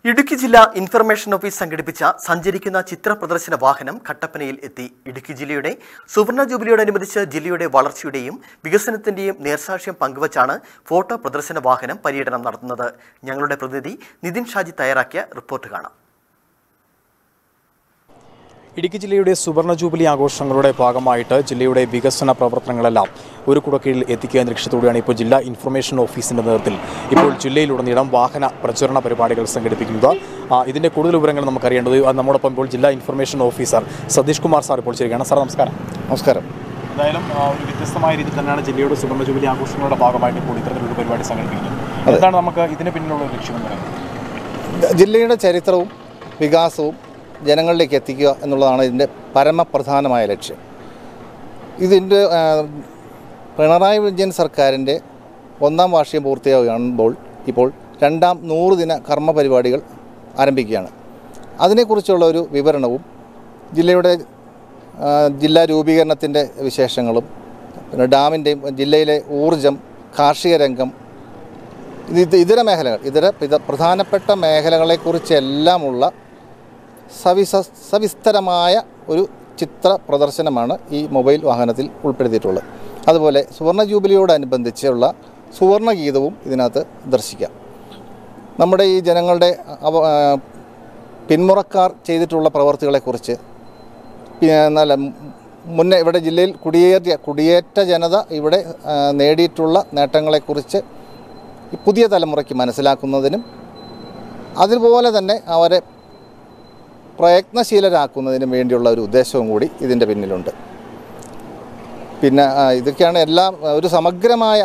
ഇടുക്കി ജില്ലാ information office സംഘടിപ്പിച്ച സഞ്ചരിക്കുന്ന ചിത്ര പ്രദർശന വാഹനം കട്ടപ്പനയിൽ എത്തി ഇടുക്കി ജില്ലയുടെ സുവർണ ജൂബിലിയോടനുബന്ധിച്ച് ജില്ലയുടെ വളർച്ചയുടെയും വികസനത്തിന്റെയും നേർസാക്ഷ്യം പങ്കുവച്ചാണ് ഫോട്ടോ പ്രദർശന വാഹനം പര്യടനം നടത്തുന്നത് ഞങ്ങളുടെ പ്രതിനിധി നിതിൻ ഷാജി തയ്യാറാക്കിയ റിപ്പോർട്ട് കാണാം ഇടുക്കി ജില്ലയുടെ സുവർണ ജൂബിലി ആഘോഷങ്ങളുടെ ഭാഗമായിട്ട് ജില്ലയുടെ വികസന പ്രവർത്തനങ്ങളെല്ലാം ഒരു കുടക്കീഴിൽ എത്തിക്കുക എന്ന ലക്ഷ്യത്തോടെയാണ് ഇപ്പോൾ ജില്ലാ ഇൻഫർമേഷൻ ഓഫീസിന്റെ നേതൃത്വത്തിൽ ഇപ്പോൾ ജില്ലയിലുടനീളം വാഹന പ്രചരണ പരിപാടികൾ സംഘടിപ്പിക്കുന്നത് ആ, ഇതിന്റെ കൂടുതൽ വിവരങ്ങൾ നമുക്കറിയേണ്ടത് അത് നമ്മോടൊപ്പം ഇപ്പോൾ ജില്ലാ information officer Satheesh Kumar sir ഇപ്പോൾ ചെയ്യുകയാണ് സാർ നമസ്കാരം നമസ്കാരം എന്തായാലും ആ, ഒരു വ്യത്യസ്തമായ രീതിയിൽ തന്നെയാണ് ജില്ലയുടെ സുവർണ ജൂബിലി ആഘോഷങ്ങളുടെ ഭാഗമായിട്ട് ഇപ്പോൾ ഇത്തരത്തിലൊരു പരിപാടി സംഘടിപ്പിക്കുന്നത് എന്താണ് നമുക്ക് ഇതിന് പിന്നിലുള്ള ഒരു ലക്ഷ്യം എന്ന് പറയുന്നത് ജില്ലയുടെ ചരിത്രവും വികാസവും ജനങ്ങളിലേക്ക് എത്തിക്കുക എന്നുള്ളതാണ് ഇതിൻ്റെ പരമപ്രധാനമായ ലക്ഷ്യം ഇതിൻ്റെ ആ, പിണറായി വിജയൻ സർക്കാരിൻ്റെ ഒന്നാം വാർഷികം പൂർത്തിയാകുമ്പോൾ ഇപ്പോൾ രണ്ടാം നൂറ് ദിന കർമ്മ പരിപാടികൾ ആരംഭിക്കുകയാണ് അതിനെക്കുറിച്ചുള്ള ഒരു വിവരണവും ജില്ലയുടെ ആ, ജില്ലാ രൂപീകരണത്തിൻ്റെ വിശേഷങ്ങളും പിന്നെ ഡാമിൻ്റെയും ജില്ലയിലെ ഊർജം കാർഷിക രംഗം ഇത് ഇത് ഇതര മേഖലകൾ ഇതര ഇത പ്രധാനപ്പെട്ട മേഖലകളെക്കുറിച്ചെല്ലാമുള്ള സവിസ സവിസ്തരമായ ഒരു ചിത്ര പ്രദർശനമാണ് ഈ മൊബൈൽ വാഹനത്തിൽ ഉൾപ്പെടുത്തിയിട്ടുള്ളത് അതുപോലെ സുവർണ ജൂബിലിയോടനുബന്ധിച്ചുള്ള സുവർണ ഗീതവും ഇതിനകത്ത് ദർശിക്കാം നമ്മുടെ ഈ ജനങ്ങളുടെ അവ ആ, പിന്മുറക്കാർ ചെയ്തിട്ടുള്ള പ്രവർത്തികളെക്കുറിച്ച് പിന്നെ നല്ല മുന്നേ ഇവിടെ ജില്ലയിൽ കുടിയേറിയ കുടിയേറ്റ ജനത ഇവിടെ ആ, നേടിയിട്ടുള്ള നേട്ടങ്ങളെക്കുറിച്ച് ഈ പുതിയ തലമുറയ്ക്ക് മനസ്സിലാക്കുന്നതിനും അതുപോലെ തന്നെ അവരെ പ്രയത്നശീലരാക്കുന്നതിനും വേണ്ടിയുള്ള ഒരു ഉദ്ദേശവും കൂടി ഇതിൻ്റെ പിന്നിലുണ്ട് പിന്നെ ആ, ഇതൊക്കെയാണ് എല്ലാം ഒരു സമഗ്രമായ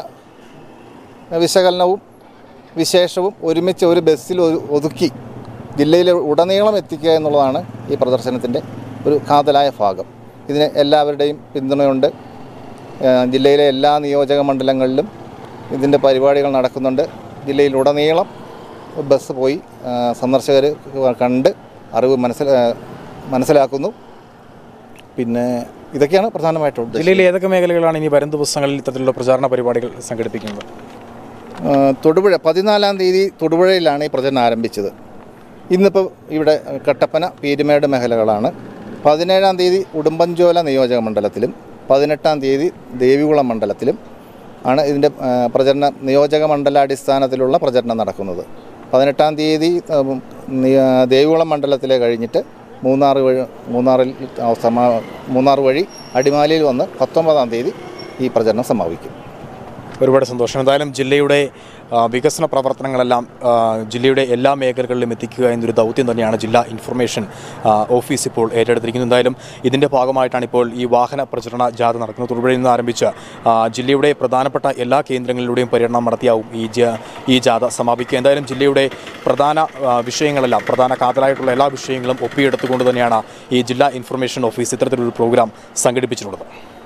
വിശകലനവും വിശേഷവും ഒരുമിച്ച് ഒരു ബസ്സിൽ ഒരു- ഒതുക്കി ജില്ലയിൽ ഉടനീളം എത്തിക്കുക എന്നുള്ളതാണ് ഈ പ്രദർശനത്തിൻ്റെ ഒരു കാതലായ ഭാഗം ഇതിന് എല്ലാവരുടെയും പിന്തുണയുണ്ട് ആ, ജില്ലയിലെ എല്ലാ നിയോജക മണ്ഡലങ്ങളിലും ഇതിൻ്റെ പരിപാടികൾ നടക്കുന്നുണ്ട് ജില്ലയിലുടനീളം ബസ് പോയി സന്ദർശകർ കണ്ട് അറിവ് മനസ്സിൽ ആ, മനസ്സിലാക്കുന്നു പിന്നെ ഇതൊക്കെയാണ് പ്രധാനമായിട്ടും ഉദ്ദേശിക്കുന്നത്. ജില്ലയിലെ ഏതൊക്കെ മേഖലകളാണ് ഇനി വരും ദിവസങ്ങളിൽ ഇത്തരത്തിലുള്ള പ്രചാരണ പരിപാടികൾ സംഘടിപ്പിക്കുന്നത് ആ, തൊടുപുഴ പതിനാലാം തീയതി തൊടുപുഴയിലാണ് ഈ പ്രചരണം ആരംഭിച്ചത് ഇന്നിപ്പോൾ ഇവിടെ കട്ടപ്പന പീരുമേട് മേഖലകളാണ് പതിനേഴാം തീയതി ഉടുമ്പൻചോല നിയോജക മണ്ഡലത്തിലും പതിനെട്ടാം തീയതി ദേവികുളം മണ്ഡലത്തിലും ആണ് ഇതിൻ്റെ ആ, പ്രചരണ നിയോജക മണ്ഡലാടിസ്ഥാനത്തിലുള്ള പ്രചരണം നടക്കുന്നത് പതിനെട്ടാം തീയതി ഉം, നി- ആ, ദേവികുളം മണ്ഡലത്തിലെ കഴിഞ്ഞിട്ട് മൂന്നാർ വഴി മൂന്നാറിൽ സമാ മൂന്നാർ വഴി അടിമാലിയിൽ വന്ന് പത്തൊമ്പതാം തീയതി ഈ പ്രചരണം സമാപിക്കും ഒരുപാട് സന്തോഷം എന്തായാലും ജില്ലയുടെ ആ, വികസന പ്രവർത്തനങ്ങളെല്ലാം ആ, ജില്ലയുടെ എല്ലാ മേഖലകളിലും എത്തിക്കുക എന്നൊരു ദൗത്യം തന്നെയാണ് ജില്ലാ ഇൻഫർമേഷൻ ആ, ഓഫീസ് ഇപ്പോൾ ഏറ്റെടുത്തിരിക്കുന്നത് എന്തായാലും ഇതിൻ്റെ ഭാഗമായിട്ടാണ് ഇപ്പോൾ ഈ വാഹന പ്രചരണ ജാഥ നടക്കുന്നത് തൊടുപുഴയിൽ നിന്ന് ആരംഭിച്ച ആ, ജില്ലയുടെ പ്രധാനപ്പെട്ട എല്ലാ കേന്ദ്രങ്ങളിലൂടെയും പര്യടനം നടത്തിയാവും ഈ ജ ഈ ജാഥ സമാപിക്കുക എന്തായാലും ജില്ലയുടെ പ്രധാന ആ, വിഷയങ്ങളെല്ലാം പ്രധാന കാതലായിട്ടുള്ള എല്ലാ വിഷയങ്ങളും ഒപ്പിയെടുത്തുകൊണ്ട് തന്നെയാണ് ഈ ജില്ലാ ഇൻഫർമേഷൻ ഓഫീസ് ഇത്തരത്തിലൊരു പ്രോഗ്രാം സംഘടിപ്പിച്ചിട്ടുള്ളത്